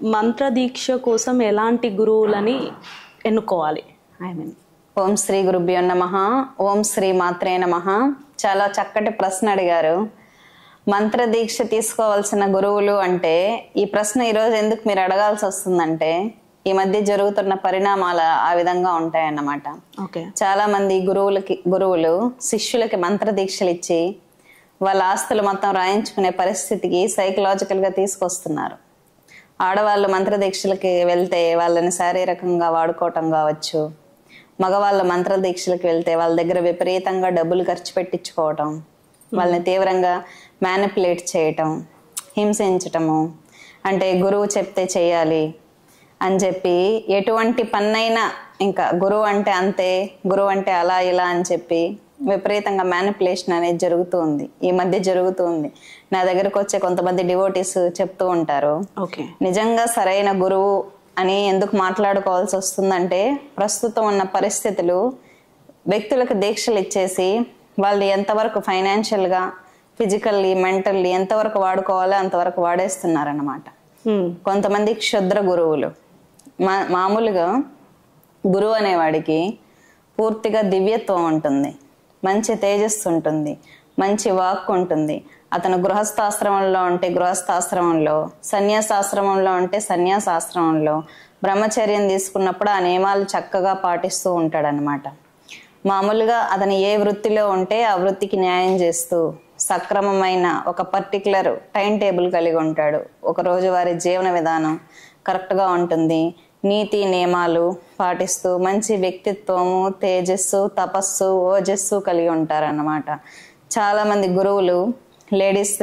మంత్ర దీక్ష కోసం ఎలాంటి గురువులని ఎన్నుకోవాలి ఐ మీన్ ఓం శ్రీ గురుభ్యో నమ ఓం శ్రీ మాత్రే నమ చాలా చక్కటి ప్రశ్న అడిగారు మంత్ర దీక్ష తీసుకోవాల్సిన గురువులు అంటే ఈ ప్రశ్న ఈరోజు ఎందుకు మీరు అడగాల్సి వస్తుందంటే ఈ మధ్య జరుగుతున్న పరిణామాలు ఆ విధంగా ఉంటాయన్నమాట ఓకే చాలా మంది గురువులకి గురువులు శిష్యులకి మంత్ర దీక్షలు ఇచ్చి వాళ్ళ ఆస్తులు మొత్తం రాయించుకునే పరిస్థితికి సైకలాజికల్ గా తీసుకొస్తున్నారు ఆడవాళ్ళు మంత్ర దీక్షలకి వెళ్తే వాళ్ళని శారీరకంగా వాడుకోవటం కావచ్చు మగవాళ్ళ మంత్ర దీక్షలకు వెళ్తే వాళ్ళ దగ్గర విపరీతంగా డబ్బులు ఖర్చు పెట్టించుకోవటం వాళ్ళని తీవ్రంగా మ్యానిపులేట్ చేయటం హింసించటము అంటే గురువు చెప్తే చేయాలి అని చెప్పి ఎటువంటి పన్నైనా ఇంకా గురువు అంటే అంతే గురువు అంటే అలా ఇలా అని చెప్పి విపరీతంగా మ్యానిపులేషన్ అనేది జరుగుతూ ఉంది ఈ మధ్య జరుగుతూ ఉంది నా దగ్గరకు వచ్చే కొంతమంది డివోటీస్ చెప్తూ ఉంటారు ఓకే నిజంగా సరైన గురువు అని ఎందుకు మాట్లాడుకోవాల్సి వస్తుందంటే ప్రస్తుతం ఉన్న పరిస్థితులు వ్యక్తులకు దీక్షలు ఇచ్చేసి వాళ్ళు ఎంతవరకు ఫైనాన్షియల్గా ఫిజికల్లీ మెంటల్లీ ఎంతవరకు వాడుకోవాలో అంతవరకు వాడేస్తున్నారన్నమాట కొంతమంది క్షుద్ర గురువులు మా మామూలుగా గురువు అనేవాడికి పూర్తిగా దివ్యత్వం ఉంటుంది మంచి తేజస్సు ఉంటుంది మంచి వాక్ ఉంటుంది అతను గృహస్థాశ్రమంలో ఉంటే గృహస్థాశ్రమంలో సన్యాసాశ్రమంలో ఉంటే సన్యాసాశ్రమంలో బ్రహ్మచర్యం తీసుకున్నప్పుడు ఆ నియమాలు చక్కగా పాటిస్తూ ఉంటాడనమాట మామూలుగా అతను ఏ వృత్తిలో ఉంటే ఆ వృత్తికి న్యాయం చేస్తూ సక్రమమైన ఒక పర్టికులర్ టైం టేబుల్ కలిగి ఉంటాడు ఒక రోజువారి జీవన విధానం కరెక్ట్గా ఉంటుంది నీతి నియమాలు పాటిస్తూ మంచి వ్యక్తిత్వము తేజస్సు తపస్సు ఓజస్సు కలిగి ఉంటారన్నమాట చాలా మంది గురువులు లేడీస్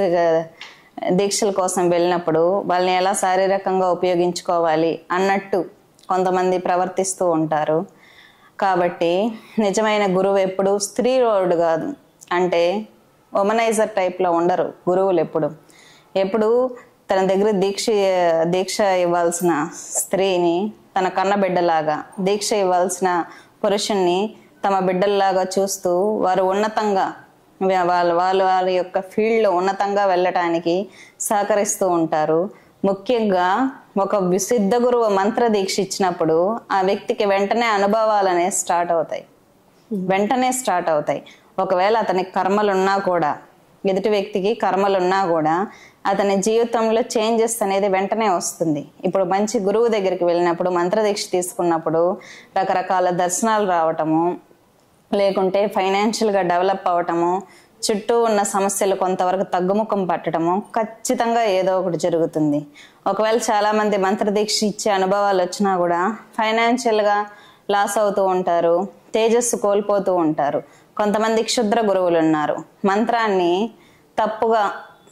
దీక్షల కోసం వెళ్ళినప్పుడు వాళ్ళని ఎలా శారీరకంగా ఉపయోగించుకోవాలి అన్నట్టు కొంతమంది ప్రవర్తిస్తూ ఉంటారు కాబట్టి నిజమైన గురువు ఎప్పుడు స్త్రీ రోడ్ కాదు అంటే వమనైజర్ టైప్లో ఉండరు గురువులు ఎప్పుడు ఎప్పుడు తన దగ్గర దీక్ష దీక్ష ఇవ్వాల్సిన స్త్రీని తన కన్న బిడ్డలాగా దీక్ష ఇవ్వాల్సిన పురుషుణ్ణి తమ బిడ్డల్లాగా చూస్తూ వారు ఉన్నతంగా వాళ్ళ వాళ్ళ వాళ్ళ యొక్క ఫీల్డ్లో ఉన్నతంగా వెళ్ళటానికి సహకరిస్తూ ఉంటారు ముఖ్యంగా ఒక విశుద్ధ గురువు మంత్ర దీక్ష ఇచ్చినప్పుడు ఆ వ్యక్తికి వెంటనే అనుభవాలు అనేవి స్టార్ట్ అవుతాయి వెంటనే స్టార్ట్ అవుతాయి ఒకవేళ అతనికి కర్మలున్నా కూడా ఎదుటి వ్యక్తికి కర్మలున్నా కూడా అతని జీవితంలో చేంజెస్ అనేది వెంటనే వస్తుంది ఇప్పుడు మంచి గురువు దగ్గరికి వెళ్ళినప్పుడు మంత్రదీక్ష తీసుకున్నప్పుడు రకరకాల దర్శనాలు రావటము లేకుంటే ఫైనాన్షియల్గా డెవలప్ అవ్వటము చుట్టూ ఉన్న సమస్యలు కొంతవరకు తగ్గుముఖం పట్టడము ఖచ్చితంగా ఏదో ఒకటి జరుగుతుంది ఒకవేళ చాలామంది మంత్రదీక్ష ఇచ్చే అనుభవాలు వచ్చినా కూడా ఫైనాన్షియల్గా లాస్ అవుతూ ఉంటారు తేజస్సు కోల్పోతూ ఉంటారు కొంతమంది క్షుద్ర గురువులు ఉన్నారు మంత్రాన్ని తప్పుగా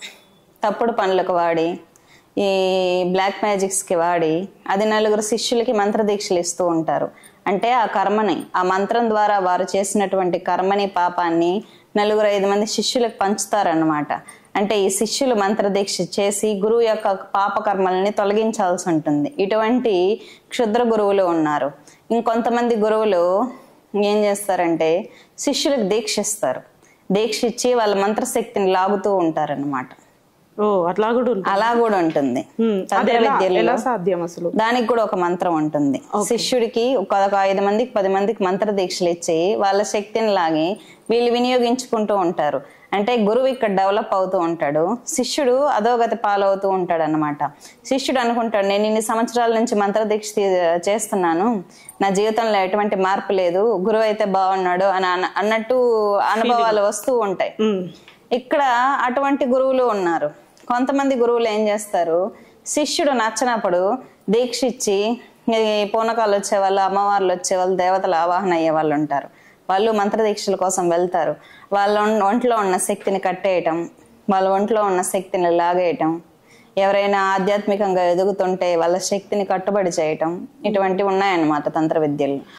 తప్పుడు పనులకు వాడి ఈ బ్లాక్ మ్యాజిక్స్కి వాడి అది నలుగురు శిష్యులకి మంత్రదీక్షలు ఇస్తూ ఉంటారు అంటే ఆ కర్మని ఆ మంత్రం ద్వారా వారు చేసినటువంటి కర్మని పాపాన్ని నలుగురు ఐదు మంది శిష్యులకు పంచుతారన్నమాట అంటే ఈ శిష్యులు మంత్రదీక్ష చేసి గురువు యొక్క పాప కర్మల్ని తొలగించాల్సి ఉంటుంది ఇటువంటి క్షుద్ర గురువులు ఉన్నారు ఇంకొంతమంది గురువులు ఏం చేస్తారంటే శిష్యులకు దీక్ష ఇస్తారు దీక్ష ఇచ్చి వాళ్ళ మంత్రశక్తిని లాగుతూ ఉంటారన్నమాట ఓ అట్లా కూడా ఉంటుంది అలా కూడా ఉంటుంది Hmm. అది తంత్ర ఎలా విద్యల్లో ఎలా సాధ్యం అసలు దానికి కూడా ఒక మంత్రం ఉంటుంది శిష్యుడికి ఒక ఒక ఐదు మందికి పది మందికి మంత్ర దీక్షలు ఇచ్చి వాళ్ళ శక్తిని లాగి వీళ్ళు వినియోగించుకుంటూ ఉంటారు అంటే గురువు ఇక్కడ డెవలప్ అవుతూ ఉంటాడు శిష్యుడు అధోగతి పాలవుతూ ఉంటాడు అనమాట శిష్యుడు అనుకుంటాడు నేను ఇన్ని సంవత్సరాల నుంచి మంత్ర దీక్ష తీ- చేస్తున్నాను నా జీవితంలో ఎటువంటి మార్పు లేదు గురువు అయితే బాగున్నాడు అని అన్న- అన్నట్టు అనుభవాలు వస్తూ ఉంటాయి ఉమ్. ఇక్కడ అటువంటి గురువులు ఉన్నారు కొంతమంది గురువులు ఏం చేస్తారు శిష్యుడు నచ్చినప్పుడు దీక్ష ఇచ్చి ఈ పూనకాలు వచ్చేవాళ్ళు అమ్మవార్లు వచ్చేవాళ్ళు దేవతల ఆవాహన అయ్యే వాళ్ళు ఉంటారు వాళ్ళు మంత్ర దీక్షల కోసం వెళ్తారు వాళ్ళ ఒం- ఒంట్లో ఉన్న శక్తిని కట్టేయటం వాళ్ళ ఒంట్లో ఉన్న శక్తిని లాగేయటం ఎవరైనా ఆధ్యాత్మికంగా ఎదుగుతుంటే వాళ్ళ శక్తిని కట్టుబడి చేయటం ఇటువంటివి ఉన్నాయన్నమాట తంత్ర విద్యలు